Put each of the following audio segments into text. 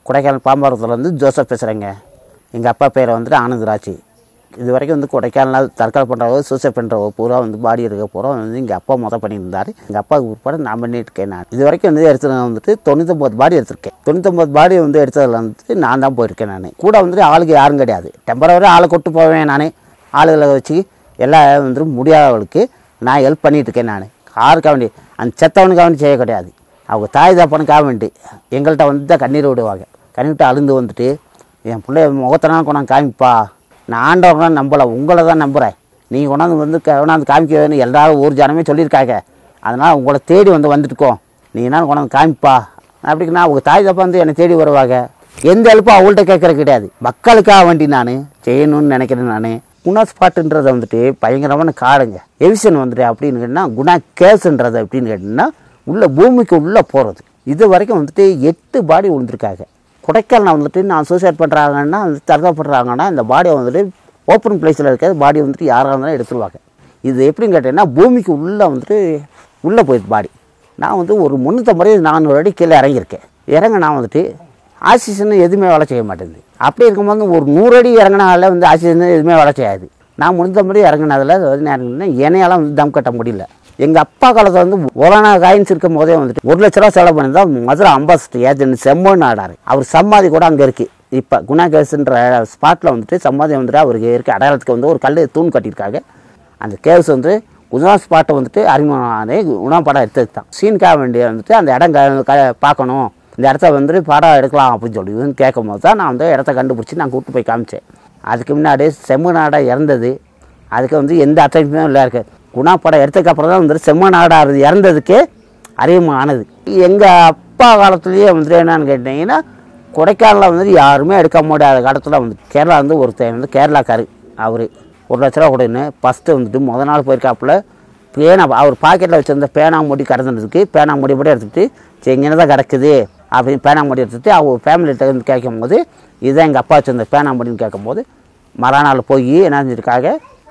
Kodaikanal பாம்பரத்துலேருந்து Joseph பேசுகிறேங்க எங்கள் அப்பா பேரை வந்துட்டு ஆனந்தராஜ் இது வரைக்கும் வந்து கொடைக்கானல் தற்கொலை பண்ணுறவோ சூசைட் பண்ணுறவோ பூரா வந்து பாடி எடுக்க பூரா வந்து எங்கள் அப்பா மொதல் பண்ணியிருந்தார் எங்கள் அப்பாவுக்கு பிற்பாடு நான் பண்ணியிருக்கேன் நான் இது வரைக்கும் வந்து எடுத்து வந்துட்டு தொண்ணூத்தொம்பது பாடி எடுத்திருக்கேன் தொண்ணூத்தொம்பது பாடி வந்து எடுத்ததில் வந்துட்டு நான் தான் போயிருக்கேன் நான் கூட வந்துட்டு ஆளுக்கு யாரும் கிடையாது டெம்பரவரி ஆளை கொட்டு போவேன் நான் ஆளுகளை வச்சு எல்லாம் வந்துட்டு முடியாதவளுக்கு நான் ஹெல்ப் பண்ணிட்டு இருக்கேன் நான் யாருக்காக வேண்டி அந்த செத்தவனுக்காக வேண்டி செய்ய கிடையாது அவங்க தாய் தப்பனுக்காக வேண்டி எங்கள்கிட்ட வந்து தான் கண்ணீர் விடுவாங்க கண்ணீர் விட்டு அழுந்து வந்துட்டு என் பிள்ளைய முகத்தனா கொண்டாந்து காமிப்பா நான் ஆண்டவரை நம்பலை உங்களை தான் நம்புகிறேன் நீங்கள் கொண்டாந்து வந்து க- கொண்டாந்து காமிக்க வேணும் எல்லாரும் ஊர் ஜனமே சொல்லியிருக்காங்க அதனால் உங்களை தேடி வந்து வந்துட்டுக்கோ நீ என்ன கொண்டாந்து காமிப்பா அப்படின்னா அவங்க தாய் தப்பா வந்து என்னை தேடி வருவாங்க எந்த ஹெல்ப்பும் அவங்கள்ட்ட கேட்கறது கிடையாது மக்களுக்காக வேண்டி நான் செய்யணும்னு நினைக்கிறேன் நான் குணா ஸ்பாட்டுன்றதை வந்துட்டு பயங்கரமான காடுங்க எவிஷன் வந்துட்டு அப்படின்னு கேட்டிங்கன்னா குணா கேஸ்ன்றது அப்படின்னு கேட்டிங்கன்னா உள்ள பூமிக்கு உள்ளே போகிறது இது வரைக்கும் வந்துட்டு எட்டு பாடி விழுந்திருக்காங்க கொடைக்கானல் வந்துட்டு நான் சூசைட் பண்ணுறாங்கன்னா வந்து தற்கப்படுறாங்கன்னா இந்த பாடியை வந்துட்டு ஓப்பன் பிளேஸில் இருக்கிற பாடி வந்துட்டு யாராக இருந்தாலும் எடுத்துருவாங்க இது எப்படின்னு கேட்டிங்கன்னா பூமிக்கு உள்ளே வந்துட்டு உள்ளே போயிடுது பாடி நான் வந்து ஒரு முந்நூற்றம்பது நானூறு அடி கீழே இறங்கியிருக்கேன் இறங்க நான் வந்துட்டு ஆக்சிஜன் எதுவுமே வேலை செய்ய மாட்டேங்குது அப்படி இருக்கும்போது ஒரு நூறு அடி இறங்கினால வந்து ஆக்சிஜன் எதுவுமே வேலை செய்யாது நான் முந்நூற்றம்பது இறங்கினதில் வந்து நான் இறங்கினேன் என்னையால வந்து தம் கட்ட முடியல எங்கள் அப்பா காலத்தில் வந்து ஒரானா காயின்ஸ் இருக்கும் போதே வந்துட்டு ஒரு லட்ச ரூபா செலவு பண்ணி தான் மதுரை அம்பாசிடர் ஏஜென்ட் செம்மன் ஆடாரு அவர் சமாதி கூட அங்கே இருக்குது இப்போ குணாகேஸ்ன்ற ஸ்பாட்டில் வந்துட்டு சமாதி வந்துட்டு அவருக்கு இருக்க அடையாளத்துக்கு வந்து ஒரு கல் தூண் கட்டியிருக்காங்க அந்த கேவ்ஸ் வந்து குணா ஸ்பாட்டை வந்துட்டு அறிமுகமானே குணா படம் எடுத்தது தான் சீனுக்காக வேண்டிய வந்துட்டு அந்த இடம் க- க- பார்க்கணும் இந்த இடத்த வந்துட்டு படம் எடுக்கலாம் அப்படின்னு சொல்லி வந்து கேட்கும் போது தான் நான் வந்து இடத்த கண்டுபிடிச்சி நான் கூப்பிட்டு போய் காமிச்சேன் அதுக்கு முன்னாடி செம்மநாடா இறந்தது அதுக்கு வந்து எந்த அட்டன்ஸுமே இல்லை இருக்கு குணா படம் எடுத்ததுக்கு அப்புறம் தான் வந்துட்டு செம்மநாடா இறந்ததுக்கே அறிமுகம் ஆனது எங்கள் அப்பா காலத்துலேயே வந்துட்டு என்னன்னு கேட்டிங்கன்னா கொடைக்கானலில் வந்துட்டு யாருமே எடுக்க முடியாத காலத்தில் வந்து கேரளா வந்து ஒருத்தன் வந்து கேரளாக்காரு அவர் ஒரு லட்ச ரூபா கொடுன்னு ஃபஸ்ட்டு வந்துட்டு முத நாள் போயிருக்காப்புல பேனா அவர் பாக்கெட்டில் வச்சிருந்த பேனா மூடி கடந்துறதுக்கு பேனா மூடி மட்டும் எடுத்துகிட்டு சரி இங்கே தான் கிடக்குது அப்படின்னு பேனா மூடி எடுத்துட்டு அவங்க ஃபேமிலிகிட்ட வந்து கேட்கும் போது இதுதான் எங்கள் அப்பா வச்சிருந்த பேனா மூடின்னு கேட்கும்போது மறுநாள் போய் என்ன செஞ்சிருக்காங்க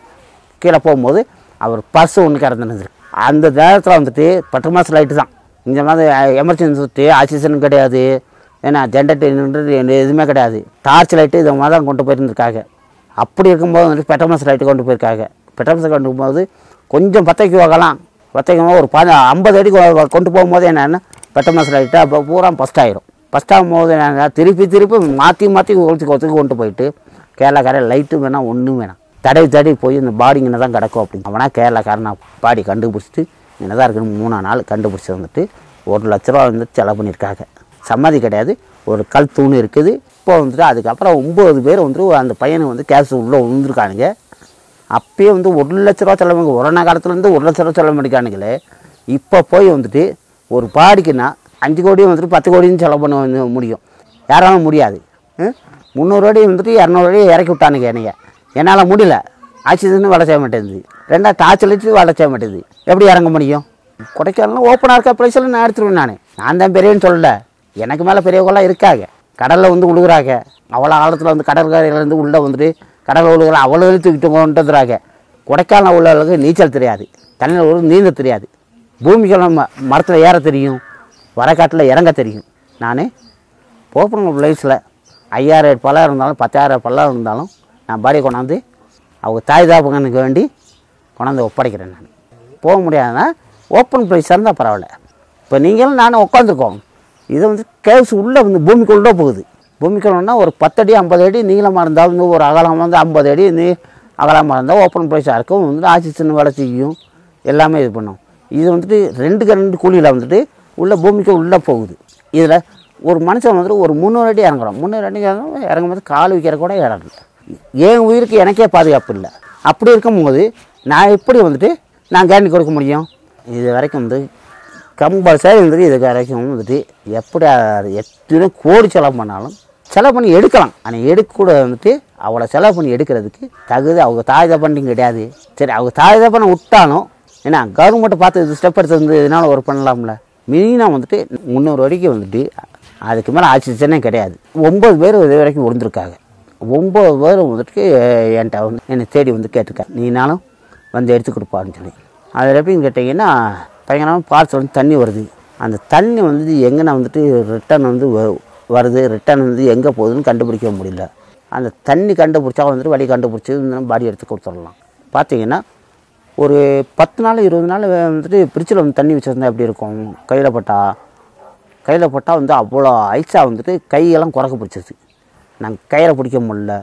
கீழே போகும்போது அவர் பர்ஸ் ஒன்று கிடந்துருந்துரு அந்த நேரத்தில் வந்துட்டு பத்து மாதம் லைட்டு தான் இந்த மாதிரி எமர்ஜென்சி வந்துட்டு ஆக்சிஜன் கிடையாது ஏன்னா ஜென்ரேட்டர் எதுவுமே கிடையாது டார்ச் லைட்டு இதை மாதிரி தான் கொண்டு போயிருந்துருக்காங்க அப்படி இருக்கும்போது வந்துட்டு பெட்ரோமாஸ் லைட்டு கொண்டு போயிருக்காங்க பெட்ரோமாஸ் கொண்டு போகும்போது கொஞ்சம் பத்தைக்கு போகலாம் பத்தைக்கு போக ஒரு பத ஐம்பது அடி கொ- கொண்டு போகும்போது என்னென்னா பெட்ரோமாஸ் லைட்டு அப்போ பூரா ஃபஸ்ட் ஆயிரும் ஃபஸ்ட் ஆகும்போது என்னன்னா திருப்பி திருப்பி மாற்றி மாற்றி ஒத்துக்கு ஒத்துக்கு கொண்டு போயிட்டு கேரளாக்காரன் லைட்டு வேணாம் ஒன்றும் வேணாம் தடவி தடவி போய் இந்த பாடி இங்கே தான் கிடக்கும் அப்படின்னு அவனா கேரளாக்காரன் பாடி கண்டுபிடிச்சிட்டு இங்கே தான் இருக்குன்னு மூணா நாள் கண்டுபிடிச்சி வந்துட்டு ஒரு லட்ச ரூபா வந்து செலவு பண்ணியிருக்காங்க சம்மதி கிடையாது ஒரு கல் தூண் இருக்குது இப்போ வந்துட்டு அதுக்கப்புறம் ஒம்பது பேர் வந்துட்டு அந்த பையனை வந்து கேஸ் உள்ளே விழுந்துருக்கானுங்க அப்பயே வந்து ஒரு லட்ச ரூபா செலவு கொரோனா காலத்துலேருந்து ஒரு லட்ச ரூபா செலவு பண்ணிக்கானுங்களே இப்போ போய் வந்துட்டு ஒரு பாடிக்குன்னா அஞ்சு கோடியும் வந்துட்டு பத்து கோடியும் செலவு பண்ண வந்து முடியும் யாராலும் முடியாது ம்? முந்நூறு அடி வந்துட்டு இரநூறு அடி இறக்கி விட்டானுங்க என்னைய என்னால் முடியல ஆக்சிஜனும் வேலை செய்ய மாட்டேங்குது ரெண்டா டார்ச் லைட்டு வேலை செய்ய மாட்டேங்குது எப்படி இறங்க முடியும் கொடைக்கானல் ஓப்பனாக இருக்க ப்ரைஸில் நான் எடுத்துருவேன் நான் நான் தான் பெரியவன்னு சொல்லல எனக்கு மேலே பெரியவங்களாம் இருக்காங்க கடலில் வந்து விழுகுறாங்க அவ்வளோ காலத்தில் வந்து கடற்கரையிலேருந்து உள்ளே வந்துட்டு கடல் விழுகிற அவ்வளோ தூக்கிட்டு கொண்டு வந்துடுறாங்க கொடைக்கானல் உள்ளவர்களுக்கு நீச்சல் தெரியாது தண்ணியில் ஒரு நீந்த தெரியாது பூமிக்கெல்லாம் ம மரத்தில் ஏற தெரியும் வரக்காட்டில் இறங்க தெரியும் நான் ஓப்பன் பிளேஸில் ஐயாயிரம் பழம் இருந்தாலும் பத்தாயிரம் பழம் இருந்தாலும் நான் பாடியை கொண்டாந்து அவங்க தாய் தாப்பங்கனுக்கு வேண்டி கொண்டாந்து ஒப்படைக்கிறேன் நான் போக முடியாதுன்னா ஓப்பன் பிளேஸாக இருந்தால் பரவாயில்ல இப்போ நீங்களும் நானும் உட்காந்துருக்கோம் இது வந்து கேவ்ஸ் உள்ளே வந்து பூமிக்குள்ளே போகுது பூமிக்குள்ளனா ஒரு பத்தடி ஐம்பது அடி நீளமாக இருந்தாலும் வந்து ஒரு அகலம் வந்து ஐம்பது அடி நீ அகலமாக இருந்தால் ஓப்பன் பிளேஸாக இருக்கும் வந்து ஆக்சிஜன் வேலை செய்யும் எல்லாமே இது பண்ணும் இது வந்துட்டு ரெண்டுக்கு ரெண்டு குழியில் வந்துட்டு உள்ள பூமிக்கு உள்ளே போகுது இதில் ஒரு மனுஷன் வந்துட்டு ஒரு முந்நூறு அடி இறங்குறோம் முந்நூறு அடி இறங்கும் இறங்கும்போது கால் வைக்கிற கூட இறங்கல என் உயிருக்கு எனக்கே பாதுகாப்பு இல்லை அப்படி இருக்கும்போது நான் எப்படி வந்துட்டு நான் கேரண்டி கொடுக்க முடியும் இது வரைக்கும் வந்து கம்பல்சரி வந்துட்டு இது வரைக்கும் வந்துட்டு எப்படி அது எத்தனை கோடி செலவு பண்ணாலும் செலவு பண்ணி எடுக்கலாம் ஆனால் எடுக்கக்கூட வந்துட்டு அவ்வளோ செலவு பண்ணி எடுக்கிறதுக்கு தகுதி அவங்க தாய் தப்பண்டி கிடையாது சரி அவங்க தாய் தப்பனை விட்டாலும் ஏன்னா கவர்மெண்ட்டை பார்த்து இது ஸ்டெப் எடுத்து வந்து இதனால் ஒர்க் பண்ணலாம்ல மீனாக வந்துட்டு முந்நூறு அடிக்கு வந்துட்டு அதுக்கு மேலே ஆக்சிஜனே கிடையாது ஒம்பது பேர் இது வரைக்கும் விழுந்திருக்காங்க ஒம்பது பேர் வந்துட்டு என்கிட்ட வந்து என்னை தேடி வந்து கேட்டிருக்காங்க நீனாலும் வந்து எடுத்து கொடுப்பான்னு சொல்லி அது எப்படின்னு கேட்டிங்கன்னா பயங்கரமாக பார்த்து வந்து தண்ணி வருது அந்த தண்ணி வந்து எங்கன்னா வந்துட்டு ரிட்டர்ன் வந்து வ- வருது ரிட்டர்ன் வந்து எங்கே போகுதுன்னு கண்டுபிடிக்க முடியல அந்த தண்ணி கண்டுபிடிச்சா வந்துட்டு வழி கண்டுபிடிச்சி பாடி எடுத்து கொடுத்துடலாம் பார்த்தீங்கன்னா ஒரு பத்து நாள் இருபது நாள் வந்துட்டு ஃப்ரிட்ஜில் வந்து தண்ணி வச்சுருந்தா எப்படி இருக்கும் கையில் பட்டா கையில் பட்டால் வந்து அவ்வளோ ஐஸாக வந்துட்டு கையெல்லாம் குறக்க பிடிச்சிருச்சு நாங்கள் கயிறை பிடிக்க முடியல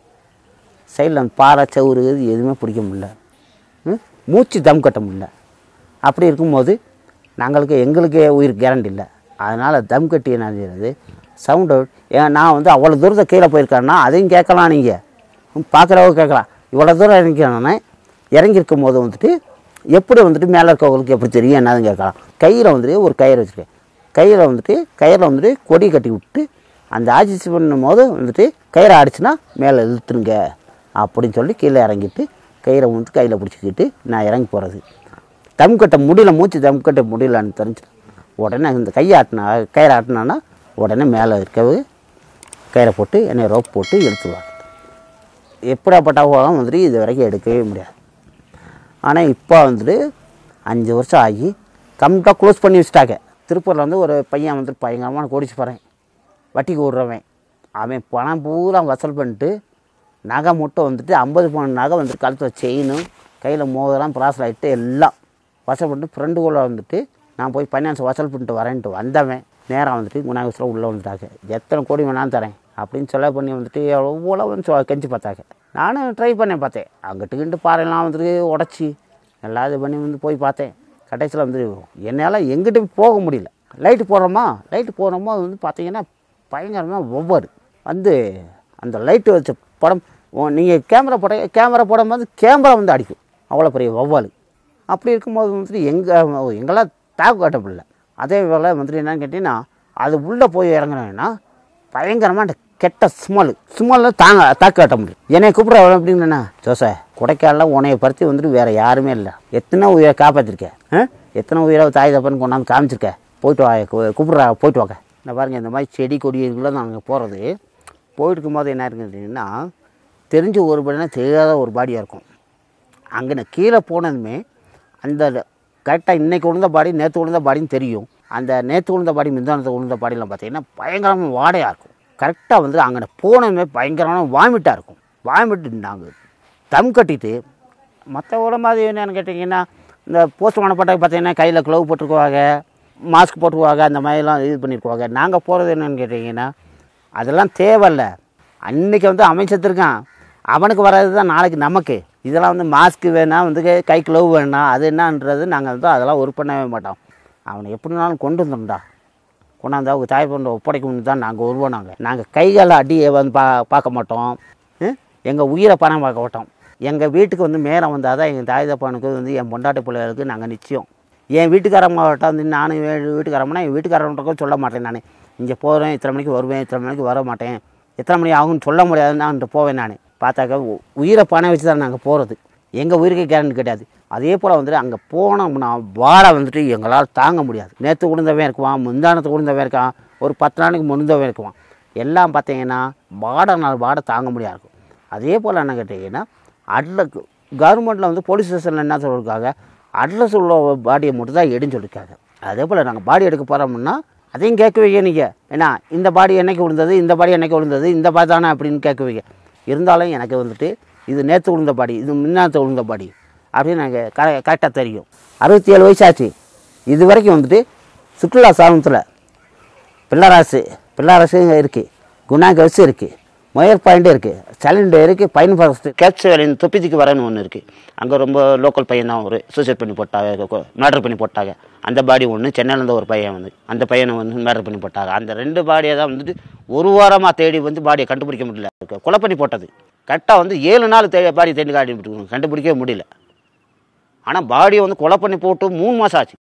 சைடில் அந்த பாறை சவுறு இது எதுவுமே பிடிக்க முடியல ம்? மூச்சு தம் கட்ட முடியல அப்படி இருக்கும்போது நாங்களுக்கு எங்களுக்கே உயிர் கேரண்டி இல்லை அதனால் தம் கட்டி என்ன செய்யறது சவுண்ட் அவுட் ஏன் நான் வந்து அவ்வளோ தூரத்தை கீழே போயிருக்கேன்னா அதையும் கேட்கலாம் நீங்கள் பார்க்குறவங்க கேட்கலாம் இவ்வளோ தூரம் இறங்கிக்கிறேன்னா இறங்கியிருக்கும் போது வந்துட்டு எப்படி வந்துட்டு மேலே இருக்கவங்களுக்கு எப்படி தெரியும் என்னதுன்னு கேட்கலாம் கையில் வந்துட்டு ஒரு கயிறு வச்சுருக்கேன் கையில் வந்துட்டு கயிறில் வந்துட்டு கொடி கட்டி விட்டு அந்த ஆட்சி பண்ணும் போது வந்துட்டு கயிறை அடிச்சுன்னா மேலே இழுத்துருங்க அப்படின்னு சொல்லி கீழே இறங்கிட்டு கயிறை வந்து கையில் பிடிச்சிக்கிட்டு நான் இறங்கி போகிறது தம் கட்ட முடியல மூச்சு தம் கட்ட முடியலன்னு தெரிஞ்சு உடனே இந்த கையை ஆட்டினா கயிறை ஆட்டினான்னா உடனே மேலே இருக்கவே கயிறை போட்டு என்னை ரோப் போட்டு இழுத்துருவாங்க எப்படியாப்பட்டவங்களும் வந்துட்டு இது வரைக்கும் எடுக்கவே முடியாது ஆனால் இப்போ வந்துட்டு அஞ்சு வருஷம் ஆகி கம்ப்ளீட்டாக க்ளோஸ் பண்ணி வச்சுட்டாங்க திருப்பூரில் வந்து ஒரு பையன் வந்துட்டு பயங்கரமான கோடிச்சு போகிறேன் வட்டிக்கு விட்றவன் அவன் பணம் பூரா வசூல் பண்ணிட்டு நகை மட்டும் வந்துட்டு ஐம்பது பவுன் நகை வந்துட்டு கழுத்தில் செயினும் கையில் மோதிரம் ப்ராசல் ஆகிட்டு எல்லாம் வசூல் பண்ணிட்டு ஃப்ரெண்டுக்குள்ளே வந்துட்டு நான் போய் ஃபைனான்ஸ் வசூல் பண்ணிட்டு வரேன்ட்டு வந்தவன் நேராக வந்துட்டு குணாகேஸ்வரம் உள்ளே வந்துட்டாங்க எத்தனை கோடி வேணாலும் தரேன் அப்படின்னு சொல்ல பண்ணி வந்துட்டு எவ்வளோ வந்து சொ- கெஞ்சி பார்த்தாங்க நானும் ட்ரை பண்ணேன் பார்த்தேன் அங்கிட்டுக்கிட்டு பாறையெல்லாம் வந்துட்டு உடச்சி எல்லாம் இது பண்ணி வந்து போய் பார்த்தேன் கடைசியில் வந்து என்னால் எங்கிட்ட போக முடியல லைட்டு போடுறோமா லைட்டு போடுறோமா அது வந்து பார்த்தீங்கன்னா பயங்கரமாக ஒவ்வொரு வந்து அந்த லைட்டு வச்ச படம் நீங்கள் கேமரா போட கேமரா போடும்போது கேமரா வந்து அடிக்கும் அவ்வளோ பெரிய வௌவால் அப்படி இருக்கும்போது வந்துட்டு எங்கள் எங்கெல்லாம் தாக்கு காட்ட முடியல அதே வேலை வந்துட்டு என்னன்னு கேட்டிங்கன்னா அது உள்ளே போய் இறங்குனேன்னா பயங்கரமாக அந்த கெட்ட ஸ்மெல் ஸ்மெல்லில் தாங்க தாக்கு காட்ட முடியும் என்னை கூப்பிட்ற அப்படின்னா ஜோசை கொடைக்காலில் உனையை பருத்தி வந்துட்டு வேறு யாருமே இல்லை எத்தனை உயிரை காப்பாற்றிருக்கேன் ஆ எத்தனை உயிரை தாய் தப்பன்னு கொண்டாந்து காமிச்சிருக்க போயிட்டு வா கூ- கூப்பிட்றா போயிட்டு வாங்க இந்த பாருங்க இந்த மாதிரி செடி கொடி இதுக்குள்ள நாங்கள் போகிறது போயிட்டு இருக்கும்போது என்ன இருக்குன்னா தெரிஞ்ச ஒரு பாடினா தெரியாத ஒரு பாடியாக இருக்கும் அங்கே நான் கீழே போனதுமே அந்த கரெக்டாக இன்றைக்கி விழுந்த பாடி நேற்று விழுந்த பாடின்னு தெரியும் அந்த நேற்று விழுந்த பாடி மிந்தானத்தை விழுந்த பாடியில் பார்த்தீங்கன்னா பயங்கரமாக வாடையாக இருக்கும் கரெக்டாக வந்து அங்கே போனதுமே பயங்கரமான வாமிட்டாக இருக்கும் வாமிட்டு நாங்கள் தம் கட்டிட்டு மற்ற மாதிரி என்னென்னு கேட்டிங்கன்னா இந்த போஸ்ட்மார்ட்டம் பட்டாக்கு பார்த்தீங்கன்னா கையில் க்ளவ் போட்டுக்குவாங்க மாஸ்க் போட்டுக்குவாங்க அந்த மாதிரிலாம் இது பண்ணியிருக்குவாங்க நாங்கள் போகிறது என்னென்னு கேட்டிங்கன்னா அதெல்லாம் தேவையில்ல அன்னைக்கு வந்து அவன் செத்துருக்கான் அவனுக்கு வர்றது தான் நாளைக்கு நமக்கு இதெல்லாம் வந்து மாஸ்க் வேணாம் வந்து கை- கை க்ளவ் வேணாம் அது என்னன்றது நாங்கள் வந்து அதெல்லாம் ஒர்க் பண்ணவே மாட்டோம் அவனை எப்படினாலும் கொண்டு வந்துடா கொண்டாந்து அவங்க தாய் பண்ண ஒப்படைக்கணும்னு தான் நாங்கள் வருவோம் நாங்கள் நாங்கள் கைகால அடியை வந்து பா பார்க்க மாட்டோம் எங்கள் உயிரை பணம் பார்க்க மாட்டோம் எங்கள் வீட்டுக்கு வந்து மேரம் வந்தால் தான் எங்கள் தாய் தப்பானுக்கு வந்து என் பொண்டாட்டி பிள்ளைகளுக்கு நாங்கள் நிச்சயம் என் வீட்டுக்காரம்மாவட்ட வந்து நானும் என் வீட்டுக்காரம்னா என் வீட்டுக்காரன்ட்டும் சொல்ல மாட்டேன் நான் இங்கே போகிறேன் இத்தனை மணிக்கு வருவேன் இத்தனை மணிக்கு வர மாட்டேன் எத்தனை மணி ஆகும்னு சொல்ல முடியாதுன்னு நான் போவேன் நான் பார்த்தாக்க உ- உயிரை பணம் வச்சு தான் நாங்கள் போகிறது எங்கள் உயிருக்கு கேரண்டி கிடையாது அதே போல் வந்துட்டு அங்கே போனோம்னா வாடை வந்துட்டு எங்களால் தாங்க முடியாது நேற்று உளுந்தவன் இருக்குவான் முந்தானத்து உளுந்தவன் இருக்கான் ஒரு பத்து நாளைக்கு முழுந்தவன் இருக்குவான் எல்லாம் பார்த்தீங்கன்னா வாடை நாள் வாடை தாங்க முடியாது இருக்கும் அதே போல் என்ன கேட்டிங்கன்னா அட்ல கவர்மெண்ட்டில் வந்து போலீஸ் ஸ்டேஷனில் என்ன சொல்லியிருக்காங்க அட்ரஸ் உள்ள பாடியை மட்டும் தான் எடுன்னு சொல்லியிருக்காங்க அதே போல் நாங்கள் பாடி எடுக்க போகிறோம்னா அதையும் கேட்குவீங்க நீங்கள் ஏன்னா இந்த பாடி என்னைக்கு விழுந்தது இந்த பாடி என்னைக்கு விழுந்தது இந்த பாடி தானே அப்படின்னு கேட்குவீங்க இருந்தாலும் எனக்கு வந்துட்டு இது நேற்று விழுந்த பாடி இது முன்னாத்து விழுந்த பாடி அப்படின்னு எனக்கு க கரெக்டாக தெரியும் அறுபத்தி ஏழு வயசாச்சு இது வரைக்கும் வந்துட்டு சுற்றுலா சாதனத்தில் பிள்ளராசு பிள்ளராசு இருக்குது குணாகவசு இருக்குது மொயர் பாயிண்ட் இருக்குது சலண்டு இருக்குது பைன் ஃபாரஸ்ட் கேப்ஸ் வேலையின் தொப்பிதிக்கு வரேன்னு ஒன்று இருக்குது அங்கே ரொம்ப லோக்கல் பையன் தான் ஒரு சூசைட் பண்ணி போட்டாங்க மேட்ரு பண்ணி போட்டாங்க அந்த பாடி ஒன்று சென்னையிலேருந்து ஒரு பையன் வந்து அந்த பையனை வந்து மேட்ரு பண்ணி போட்டாங்க அந்த ரெண்டு பாடியை தான் வந்துட்டு ஒரு வாரமாக தேடி வந்து பாடியை கண்டுபிடிக்க முடியல கொலை பண்ணி போட்டது கரெக்டாக வந்து ஏழு நாள் தே பாடி தேடி காடி கண்டுபிடிக்கவே முடியல ஆனால் பாடியை வந்து கொலை பண்ணி போட்டு மூணு மாதம் ஆச்சு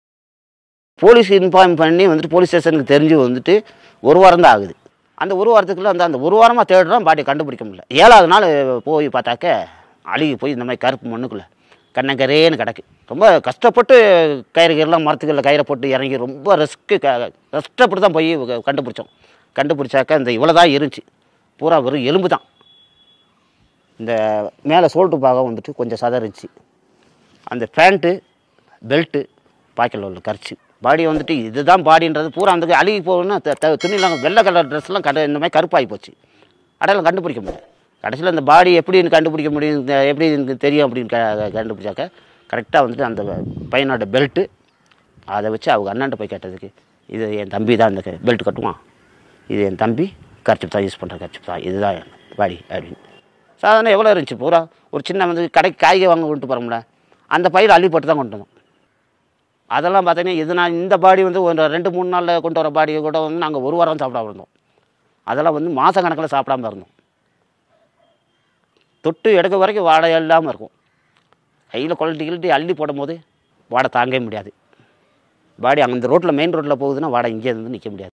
போலீஸ் இன்ஃபார்ம் பண்ணி வந்துட்டு போலீஸ் ஸ்டேஷனுக்கு தெரிஞ்சு வந்துட்டு ஒரு வாரம் தான் ஆகுது அந்த ஒரு வாரத்துக்குள்ள அந்த அந்த ஒரு வாரமாக தேடுறோம் பாடியை கண்டுபிடிக்க முடியல ஏழாவது நாள் போய் பார்த்தாக்க அழுகி போய் இந்த மாதிரி கருப்பு மண்ணுக்குள்ளே கண்ணங்கரேன்னு கிடக்கு ரொம்ப கஷ்டப்பட்டு கயிறு கயிறுலாம் மரத்துக்குள்ள கயிறை போட்டு இறங்கி ரொம்ப ரிஸ்க்கு கஷ்டப்பட்டு தான் போய் க- கண்டுபிடிச்சோம் கண்டுபிடிச்சாக்க இந்த இவ்வளோ தான் இருந்துச்சு பூரா வெறும் எலும்பு தான் இந்த மேலே சோல்ட்டு பாகம் வந்துட்டு கொஞ்சம் சதறிச்சு அந்த பேண்ட்டு பெல்ட்டு பாக்கெட்டில் உள்ள கரிச்சு பாடி வந்துட்டு இதுதான் பாடின்றது பூரா அந்த அழுகி போகணும்னா த- த- துணிலாம் வெள்ளை கலர் ட்ரெஸ்லாம் கட இந்த மாதிரி கருப்பாகி போச்சு அடையாளம் கண்டுபிடிக்க முடியல கடைசியில் அந்த பாடி எப்படின்னு கண்டுபிடிக்க முடியும் இந்த எப்படி எனக்கு தெரியும் அப்படின்னு க கண்டுபிடிச்சாக்க கரெக்டாக வந்துட்டு அந்த பையனோட பெல்ட்டு அதை வச்சு அவங்க அண்ணாண்ட போய் கேட்டதுக்கு இது என் தம்பி தான் இந்த பெல்ட் கட்டுவான் இது என் தம்பி கர்ச்சிப் தான் யூஸ் பண்ணுற கர்ச்சிப் தான் இதுதான் என் பாடி அப்படின்னு சாதாரண எவ்வளோ இருந்துச்சு பூரா ஒரு சின்ன வந்து கடைக்கு காய்கறி வாங்க கொண்டு போகிறோம்ல அந்த பயிர் அள்ளி போட்டு தான் கொண்டு வந்தோம் அதெல்லாம் பார்த்தீங்கன்னா இது நான் இந்த பாடி வந்து ஒரு ரெண்டு மூணு நாளில் கொண்டு வர பாடியை கூட வந்து நாங்கள் ஒரு வாரம் சாப்பிடாம இருந்தோம் அதெல்லாம் வந்து மாத கணக்கில் சாப்பிடாம இருந்தோம் தொட்டு எடுக்க வரைக்கும் வாடை இல்லாமல் இருக்கும் கையில் குழட்டி கிழட்டி அள்ளி போடும் போது வாடை தாங்கவே முடியாது பாடி அங்கே இந்த ரோட்டில் மெயின் ரோட்டில் போகுதுன்னா வாடை இங்கே இருந்து நிற்க முடியாது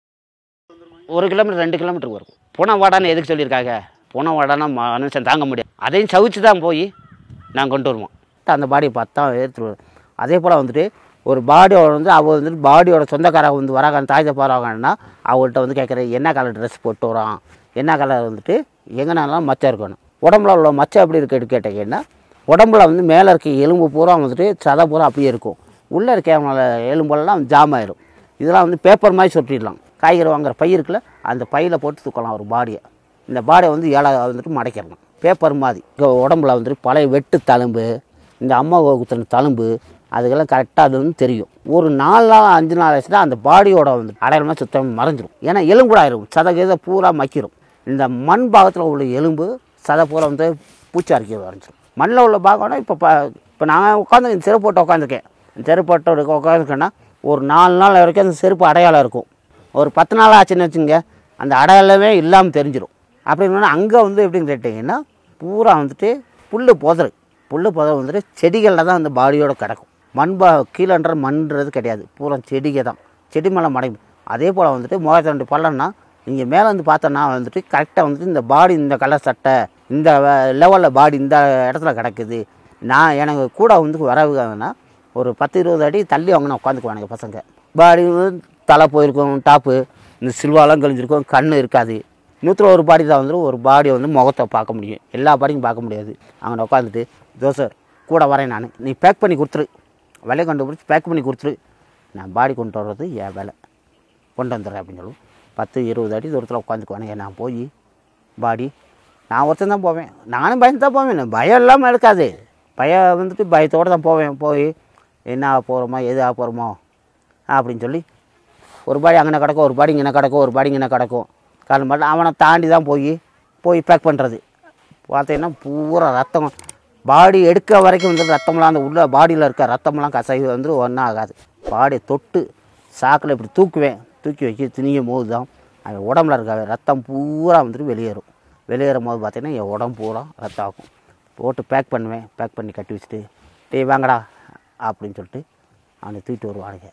ஒரு கிலோமீட்டர் ரெண்டு கிலோமீட்டர் வரும் புன வாடான்னு எதுக்கு சொல்லியிருக்காங்க புன வாடானா மனுஷன் தாங்க முடியாது அதையும் சவிச்சு தான் போய் நாங்கள் கொண்டு வருவோம் அந்த பாடியை பார்த்தா எடுத்துட்டு அதே போல் வந்துட்டு ஒரு பாடியோட வந்து அவள் வந்துட்டு பாடியோட சொந்தக்காரங்க வந்து வராங்க அந்த தாய் தப்பாராங்கன்னா அவங்கள்ட்ட வந்து கேட்குற என்ன கலர் ட்ரெஸ் போட்டு வரான் என்ன கலர் வந்துட்டு எங்கனாலும் மச்சம் இருக்கணும் உடம்புல உள்ள மச்சம் எப்படி இருக்குன்னு கேட்டீங்கன்னா உடம்புல வந்து மேலே இருக்க எலும்பு பூரா வந்துட்டு சதை பூரா அப்படியே இருக்கும் உள்ளே இருக்க அவங்கள எலும்பெல்லாம் ஜாம் ஆயிரும் இதெல்லாம் வந்து பேப்பர் மாதிரி சுட்டிடலாம் காய்கறி வாங்குற பை இருக்குல்ல அந்த பையில் போட்டு தூக்கலாம் ஒரு பாடியை இந்த பாடியை வந்து ஏழை வந்துட்டு மடைக்கிடலாம் பேப்பர் மாதிரி இங்க உடம்புல வந்துட்டு பழைய வெட்டு தழும்பு இந்த அம்மா குத்துன தழும்பு அதுக்கெல்லாம் கரெக்டாக அது வந்து தெரியும் ஒரு நாலு நாள் அஞ்சு நாள் ஆச்சுன்னா அந்த பாடியோட வந்து அடையாளமாக சுத்தம் மறைஞ்சிரும் ஏன்னா எலும்புடாயிரும் சதை கீதை பூரா மக்கிரும் இந்த மண் பாகத்தில் உள்ள எலும்பு சதை பூரா வந்து பூச்சி அரிக்க ஆரம்பிச்சிடும் மண்ணில் உள்ள பாகம்னா இப்போ ப இப்போ நான் உட்காந்து இந்த செருப்பு போட்டு உட்காந்துருக்கேன் இந்த செருப்பு போட்டு உட்காந்துருக்கேன்னா ஒரு நாலு நாள் வரைக்கும் அந்த செருப்பு அடையாளம் இருக்கும் ஒரு பத்து நாள் ஆச்சுன்னு வச்சுங்க அந்த அடையாளமே இல்லாமல் தெரிஞ்சிடும் அப்படின்னா அங்கே வந்து எப்படின்னு கேட்டிங்கன்னா பூரா வந்துட்டு புல் புதரு புல் புதர் வந்துட்டு செடிகளில் தான் அந்த பாடியோட கிடக்கும் மண் பா கீழன்ற மண்ன்றது கிடையாது பூரா செடிகை தான் செடி மேலே மடையும் அதே போல் வந்துட்டு மூவாயிரத்தி ரெண்டு பள்ளம்னா நீங்கள் மேலே வந்து பார்த்தோன்னா வந்துட்டு கரெக்டாக வந்துட்டு இந்த பாடி இந்த கலர் சட்டை இந்த லெவலில் பாடி இந்த இடத்துல கிடக்குது நான் எனக்கு கூட வந்து வரவுங்கன்னா ஒரு பத்து இருபது அடி தள்ளி வாங்கினா உட்காந்துக்குவானுங்க பசங்க பாடி வந்து தலை போயிருக்கும் டாப்பு இந்த சில்வாலாம் கழிஞ்சிருக்கும் கண் இருக்காது நூற்றில் ஒரு பாடி தான் வந்துட்டு ஒரு பாடியை வந்து முகத்தை பார்க்க முடியும் எல்லா பாடியும் பார்க்க முடியாது அங்கே உட்காந்துட்டு தோசை கூட வரேன் நான் நீ பேக் பண்ணி கொடுத்துரு விலையை கொண்டு பிடிச்சி பேக் பண்ணி கொடுத்துரு நான் பாடி கொண்டு வர்றது என் வேலை கொண்டு வந்துடுறேன் அப்படின்னு சொல்லுவோம் பத்து இருபது அடி தூரத்தில் உட்காந்துக்குவானுங்க நான் போய் பாடி நான் ஒருத்தன் தான் போவேன் நானும் பயந்து தான் போவேன் பயம் இல்லாமல் இருக்காது பயம் வந்துட்டு பயத்தோடு தான் போவேன் போய் என்ன ஆக போகிறோமோ எது ஆக போகிறோமோ அப்படின்னு சொல்லி ஒரு பாடி அங்கே கிடக்கும் ஒரு பாடி இங்கே கிடக்கும் ஒரு பாடி இங்கே கிடக்கும் காரணம் பண்ண அவனை தாண்டி தான் போய் போய் பேக் பண்ணுறது பார்த்தீங்கன்னா பூரா ரத்தம் பாடி எடுக்க வரைக்கும் வந்து ரத்தம்லாம் அந்த உள்ள பாடியில் இருக்க ரத்தம்லாம் கசைவு வந்து ஒன்றும் ஆகாது பாடி தொட்டு சாக்கில் இப்படி தூக்குவேன் தூக்கி வைக்க திணியும் போது தான் அவன் உடம்புல இருக்க ரத்தம் பூரா வந்துட்டு வெளியேறும் வெளியேறும் போது பார்த்தீங்கன்னா என் உடம்பு பூரா ரத்தம் ஆகும் போட்டு பேக் பண்ணுவேன் பேக் பண்ணி கட்டி வச்சுட்டு டேய் வாங்கடா அப்படின்னு சொல்லிட்டு அவனை தூக்கிட்டு வருவானுங்க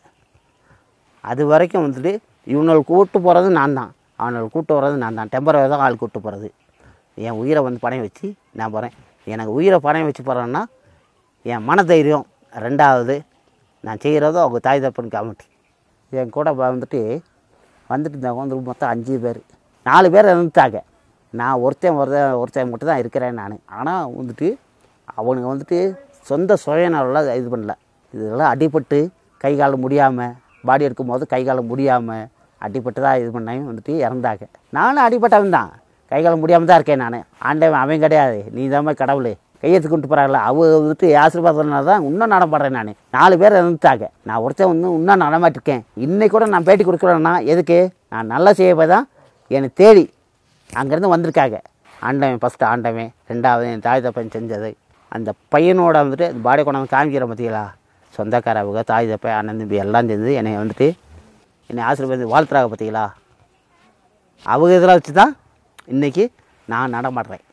அது வரைக்கும் வந்துட்டு இவனுக்கு கூப்பிட்டு போகிறது நான் தான் அவனுக்கு கூப்பிட்டு வர்றது நான் தான் டெம்பரரி தான் ஆள் கூப்பிட்டு போகிறது என் உயிரை வந்து பணம் வச்சு நான் போகிறேன் எனக்கு உயிரை பணம் வச்சு போகிறேன்னா என் மன தைரியம் ரெண்டாவது நான் செய்கிறதோ அவங்க தாய் தப்புன்னு காமிட்டு என் கூட வந்துட்டு வந்துட்டு இருந்தாங்க வந்து மொத்தம் அஞ்சு பேர் நாலு பேர் இருந்துட்டாங்க நான் ஒருத்தன் ஒரு ஒருத்தன் மட்டும் தான் இருக்கிறேன் நான் ஆனால் வந்துட்டு அவனுங்க வந்துட்டு சொந்த சுயநலம் இது பண்ணல இதெல்லாம் அடிபட்டு கை கால் முடியாமல் பாடி எடுக்கும்போது கை கால் முடியாமல் அடிபட்டு தான் இது பண்ணேன் வந்துட்டு இறந்தாங்க நானும் அடிபட்டவன் தான் கை கால் முடியாமல் தான் இருக்கேன் நான் ஆண்டவன் அவன் கிடையாது நீ தான் கடவுள் கையெழுத்து கொண்டு போகிறாங்களா அவ வந்துட்டு ஆசீர்வாதம்னா தான் இன்னும் நடமாடுறேன் நான் நாலு பேர் இறந்துட்டாங்க நான் ஒருத்தன் வந்து இன்னும் நடமாட்டிருக்கேன் இன்னைக்கு கூட நான் பேட்டி கொடுக்குறேன்னா எதுக்கு நான் நல்லா செய்ய போய் தான் என்னை தேடி அங்கேருந்து வந்திருக்காங்க ஆண்டவன் ஃபஸ்ட்டு ஆண்டவன் ரெண்டாவது என் தாய் தப்பன் செஞ்சது அந்த பையனோட வந்துட்டு அந்த பாடி கொண்டாந்து காமிக்கிற பார்த்தீங்களா சொந்தக்காரவங்க தாய் தப்பை அண்ணன் தம்பி எல்லாம் சேர்ந்து என்னை வந்துட்டு என்னை ஆசீர்வாதம் வாழ்த்துறாங்க பார்த்தீங்களா அவங்க இதெல்லாம் வச்சு தான் இன்றைக்கி நான் நடமாடுறேன்